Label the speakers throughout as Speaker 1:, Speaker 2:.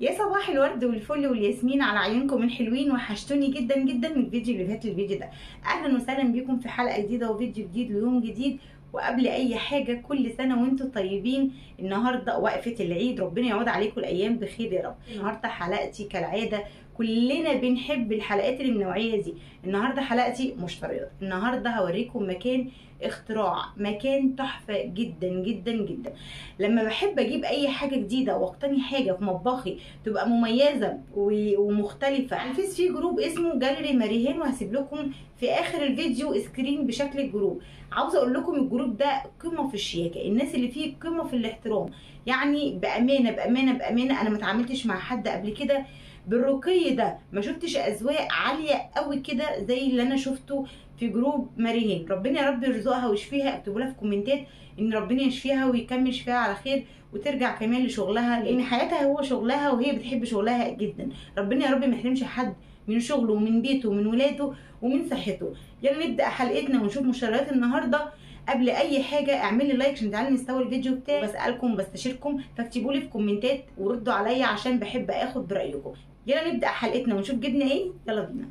Speaker 1: يا صباح الورد والفل والياسمين على عيونكم الحلوين وحشتوني جدا جدا من الفيديو اللي فات للفيديو ده اهلا وسهلا بيكم في حلقه جديده وفيديو جديد ويوم جديد وقبل اي حاجه كل سنه وانتم طيبين النهارده وقفه العيد ربنا يعود عليكم الايام بخير يا رب النهارده حلقتي كالعاده كلنا بنحب الحلقات اللي من النوعيه دي النهارده حلقتي مشتريات النهارده هوريكم مكان اختراع مكان تحفه جدا جدا جدا لما بحب اجيب اي حاجه جديده واقتني حاجه في مطبخي تبقى مميزه و- ومختلفه على الفيس في جروب اسمه جاليري ماريهان وهسيب لكم في اخر الفيديو سكرين بشكل الجروب عاوزه اقول لكم الجروب ده قمه في الشياكه الناس اللي فيه قمه في الاحترام يعني بامانه بامانه بامانه انا ما اتعاملتش مع حد قبل كده بالرقي ده ما شفتش اذواق عاليه قوي كده زي اللي انا شفته في جروب ماريهان ربنا يا رب يرزقها ويشفيها اكتبوا لها في كومنتات ان ربنا يشفيها ويكمل شفيها على خير وترجع كمان لشغلها لان حياتها هو شغلها وهي بتحب شغلها جدا ربنا يا رب ما يحرمش حد من شغله ومن بيته ومن ولاده ومن صحته يلا نبدا حلقتنا ونشوف مشتريات النهارده قبل اي حاجه اعمل لي لايك عشان تعالي مستوى الفيديو بتاعي بسالكم بستشيركم فاكتبوا لي في كومنتات وردوا عليا عشان بحب اخد برايكم يلا نبدا حلقتنا ونشوف جبنا ايه يلا بينا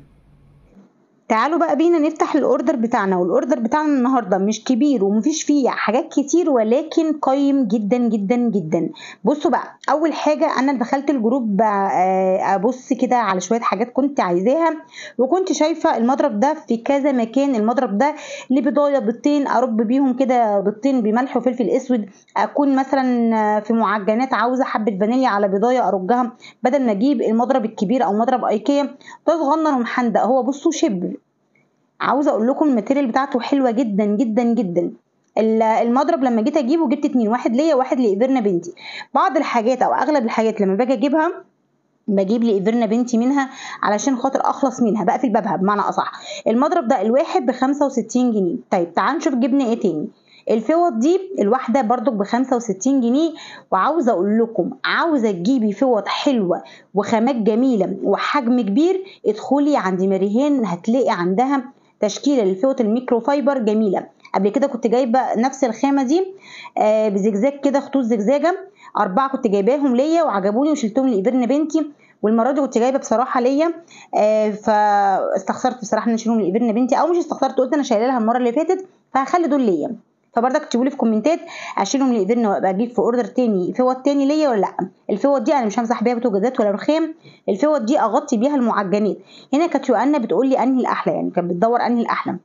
Speaker 2: تعالوا بقى بينا نفتح الاوردر بتاعنا والاوردر بتاعنا النهارده مش كبير ومفيش فيه حاجات كتير ولكن قيم جدا جدا جدا بصوا بقى اول حاجه انا دخلت الجروب آه، ابص كده على شويه حاجات كنت عايزاها وكنت شايفه المضرب ده في كذا مكان المضرب ده لبضايه بيضتين ارب بيهم كده بيضتين بملح وفلفل اسود اكون مثلا في معجنات عاوزه حبه فانيليا على بضايه ارجها بدل ما اجيب المضرب الكبير او مضرب ايكيا ده صغنن ومحندق هو بصوا شبر عاوزه اقول لكم الماتيريال بتاعته حلوه جدا جدا جدا ال- المضرب لما جيت اجيبه جبت اتنين واحد ليا وواحد لايفرنا بنتي بعض الحاجات او اغلب الحاجات لما باجي اجيبها بجيب لايفرنا بنتي منها علشان خاطر اخلص منها بقفل بابها بمعنى اصح المضرب ده الواحد ب 65 جنيه طيب تعال نشوف جبنا ايه تاني الفوط دي الواحده برضك ب 65 جنيه وعاوزه اقول لكم عاوزه تجيبي فوط حلوه وخامات جميله وحجم كبير ادخلي عند مريهان هتلاقي عندها تشكيله للفوط الميكرو فايبر جميله قبل كده كنت جايبه نفس الخامه دي آه بزجزاج كده خطوط زجزاجه اربعه كنت جايباهم ليا وعجبوني وشلتهم لايفرنا بنتي والمره دي كنت جايبه بصراحه ليا آه فاستخسرت بصراحه ان اشيلهم لايفرنا بنتي او مش استخسرت قلت انا شايله لها المره اللي فاتت فهخلي دول ليا فبرضك اكتبوا لي في كومنتات اشيلهم لايفرنا وابقى اجيب في اوردر تاني فوط تاني ليا ولا لا الفوط دي انا مش همسح بيها بوتاجازات ولا رخام الفوط دي اغطي بيها المعجنات هنا كانت يوأنا بتقول لي انهي الاحلى يعني كانت بتدور انهي الاحلى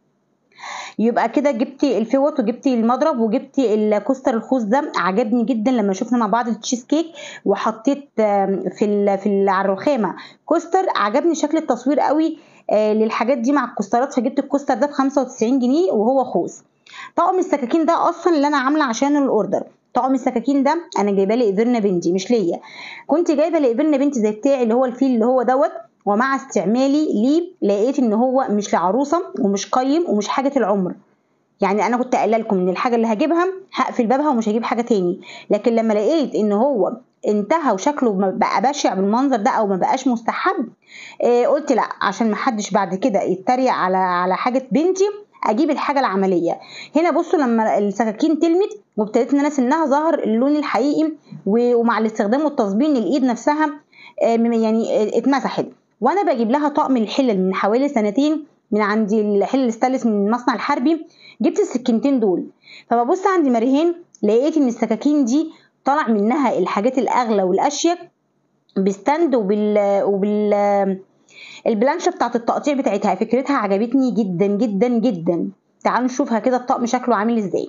Speaker 2: يبقى كده جبتي الفوط وجبتي المضرب وجبتي الكوستر الخوص ده عجبني جدا لما شفنا مع بعض التشيز كيك وحطيت آم، في ال في ال- على الرخامه كوستر عجبني شكل التصوير قوي آه، للحاجات دي مع الكوسترات فجبت الكوستر ده ب 95 جنيه وهو خوص طقم السكاكين ده اصلا اللي انا عامله عشان الاوردر طقم السكاكين ده انا جايباه لايفرنا بنتي مش ليا كنت جايبه لايفرنا بنتي زي بتاعي اللي هو الفيل اللي هو دوت ومع استعمالي ليه لقيت ان هو مش لعروسه ومش قيم ومش حاجه العمر يعني انا كنت قايله لكم ان الحاجه اللي هجيبها هقفل بابها ومش هجيب حاجه تاني لكن لما لقيت ان هو انتهى وشكله ما بقى بشع بالمنظر ده او ما بقاش مستحب آه قلت لا عشان ما حدش بعد كده يتريق على على حاجه بنتي اجيب الحاجه العمليه هنا بصوا لما السكاكين تلمت وابتديت ان انا سنها ظهر اللون الحقيقي و- ومع الاستخدام والتصبين الايد نفسها آه، م- يعني آه، اتمسحت وانا بجيب لها طقم الحلل من حوالي سنتين من عند الحلل الستانلس من المصنع الحربي جبت السكينتين دول فببص عند مريهان لقيت ان السكاكين دي طلع منها الحاجات الاغلى والاشيك بستاند وبال وبال البلانشه بتاعت التقطيع بتاعتها فكرتها عجبتني جدا جدا جدا تعالوا نشوفها كده الطقم شكله عامل ازاي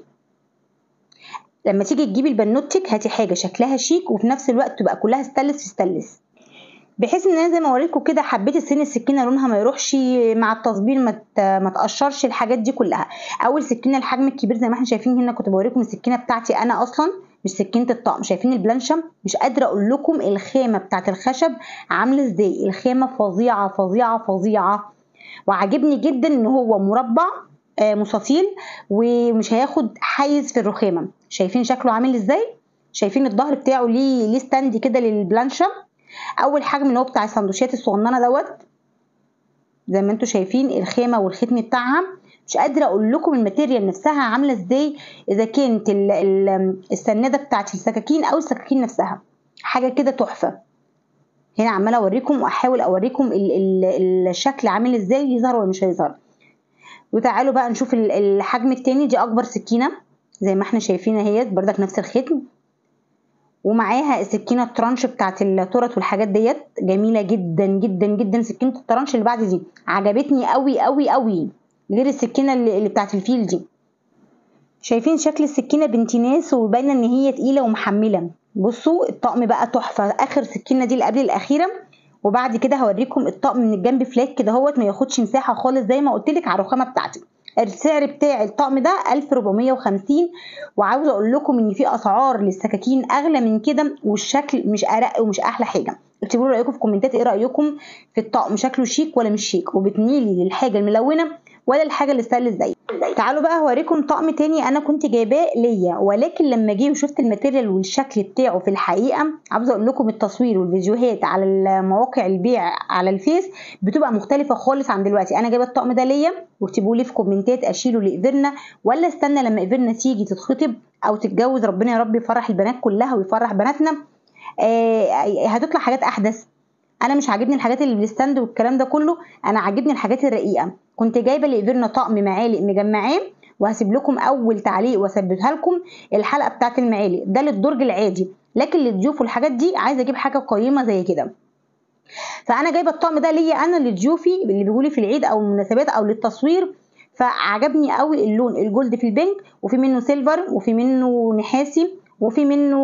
Speaker 2: لما تيجي تجيبي البنوتك هاتي حاجه شكلها شيك وفي نفس الوقت تبقى كلها ستانلس في ستانلس بحيث ان انا زي ما اوريكم كده حبيت السن السكينه لونها ما يروحش مع التصبير ما ت- ما تقشرش الحاجات دي كلها اول سكينه الحجم الكبير زي ما احنا شايفين هنا كنت بوريكم السكينه بتاعتي انا اصلا مش سكينه الطقم شايفين البلانشه مش قادره اقول لكم الخامه بتاعت الخشب عامله ازاي الخامه فظيعه فظيعه فظيعه وعاجبني جدا ان هو مربع آه، مستطيل ومش هياخد حيز في الرخامه شايفين شكله عامل ازاي شايفين الظهر بتاعه ليه ليه ستاند كده للبلانشه اول حجم اللي هو بتاع السندوتشات الصغننه دوت زي ما انتم شايفين الخامه والختم بتاعها مش قادره اقول لكم الماتيريال نفسها عامله ازاي اذا كانت ال- ال- السناده بتاعت السكاكين او السكاكين نفسها حاجه كده تحفه هنا عماله اوريكم واحاول اوريكم ال ال الشكل عامل ازاي يظهر ولا مش هيظهر وتعالوا بقى نشوف الحجم التاني دي اكبر سكينه زي ما احنا شايفين اهيت بردك نفس الختم ومعاها السكينه الترانش بتاعت التورت والحاجات ديت جميله جدا جدا جدا سكينه الترانش اللي بعد دي عجبتني قوي قوي قوي غير السكينه اللي, اللي بتاعت الفيل دي شايفين شكل السكينه بنت ناس وباينه ان هي تقيله ومحمله بصوا الطقم بقى تحفه اخر سكينه دي اللي قبل الاخيره وبعد كده هوريكم الطقم من الجنب فلاك كده اهوت ما ياخدش مساحه خالص زي ما قلت لك على الرخامه بتاعتي السعر بتاع الطقم ده 1450 وعاوزه اقول لكم ان في اسعار للسكاكين اغلى من كده والشكل مش ارق ومش احلى حاجه اكتبوا لي رايكم في الكومنتات ايه رايكم في الطقم شكله شيك ولا مش شيك وبتميلي للحاجه الملونه ولا الحاجه اللي ستايل ازاي تعالوا بقى هوريكم طقم تاني انا كنت جايباه ليا ولكن لما جه وشفت الماتيريال والشكل بتاعه في الحقيقه عاوزه اقول لكم التصوير والفيديوهات على مواقع البيع على الفيس بتبقى مختلفه خالص عن دلوقتي انا جايبه الطقم ده ليا واكتبوا لي في كومنتات اشيله لايفرنا ولا استنى لما ايفرنا تيجي تتخطب او تتجوز ربنا يا رب يفرح البنات كلها ويفرح بناتنا آه هتطلع حاجات احدث انا مش عاجبني الحاجات اللي بالستاند والكلام ده كله انا عاجبني الحاجات الرقيقه كنت جايبه لايفرنا طقم معالق مجمعاه وهسيب لكم اول تعليق واثبتها لكم الحلقه بتاعت المعالق ده للدرج العادي لكن للضيوف والحاجات دي عايزه اجيب حاجه قيمه زي كده فانا جايبه الطقم ده ليا انا لضيوفي اللي بيجولي في العيد او المناسبات او للتصوير فعجبني قوي اللون الجولد في البنك وفي منه سيلفر وفي منه نحاسي وفي منه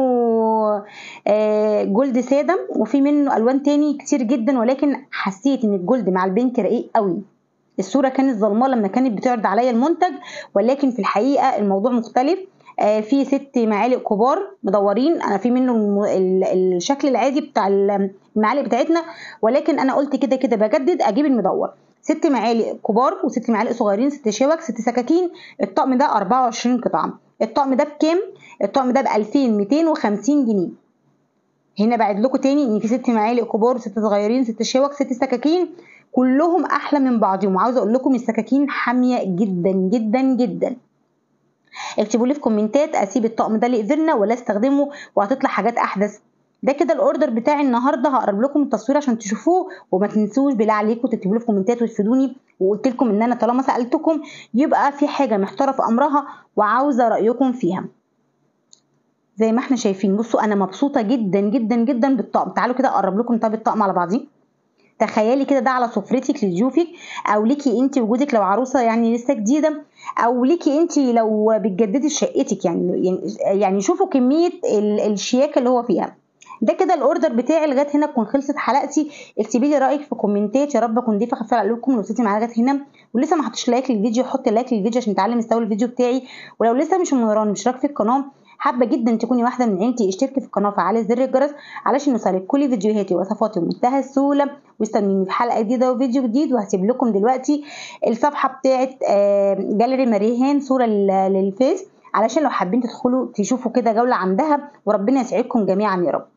Speaker 2: جولد ساده وفي منه الوان تاني كتير جدا ولكن حسيت ان الجولد مع البنك رقيق قوي الصوره كانت ظلمه لما كانت بتعرض عليا المنتج ولكن في الحقيقه الموضوع مختلف في ست معالق كبار مدورين انا في منه الشكل العادي بتاع المعالق بتاعتنا ولكن انا قلت كده كده بجدد اجيب المدور ست معالق كبار وست معالق صغيرين ست شوك ست سكاكين الطقم ده 24 قطعه الطقم ده بكام الطقم ده ب 2250 جنيه هنا بعد لكم تاني ان في ست معالق كبار وست صغيرين ست شوك ست سكاكين كلهم احلى من بعضهم وعاوزه اقول لكم السكاكين حاميه جدا جدا جدا اكتبوا لي في كومنتات اسيب الطقم ده لايفرنا ولا استخدمه وهتطلع حاجات احدث ده كده الاوردر بتاعي النهارده هقرب لكم التصوير عشان تشوفوه وما تنسوش بالله عليكم تكتبوا لي في كومنتات وتفيدوني وقلت لكم ان انا طالما سالتكم يبقى في حاجه محتاره في امرها وعاوزه رايكم فيها زي ما احنا شايفين بصوا انا مبسوطه جدا جدا جدا بالطقم تعالوا كده اقرب لكم طب الطقم على بعضيه تخيلي كده ده على سفرتك لضيوفك او ليكي انت وجودك لو عروسه يعني لسه جديده او ليكي انت لو بتجددي شقتك يعني يعني يعني شوفوا كميه الشياكه اللي هو فيها ده كده الاوردر بتاعي لغايه هنا تكون خلصت حلقتي اكتبي لي رايك في كومنتات يا رب اكون ضيفه خفيفه عليكم لو وصلتي معايا لغايه هنا ولسه ما حطيتش لايك للفيديو حط لايك للفيديو عشان تعلم يستوي الفيديو بتاعي ولو لسه مش منوراني مشترك في القناه حابه جدا تكوني واحده من عيلتي اشتركي في القناه وفعلي زر الجرس علشان يوصلك كل فيديوهاتي ووصفاتي بمنتهى السهوله واستنوني في حلقه جديده وفيديو جديد وهسيب لكم دلوقتي الصفحه بتاعه جاليري مريهان صوره للفيس علشان لو حابين تدخلوا تشوفوا كده جوله عندها وربنا يسعدكم جميعا يا رب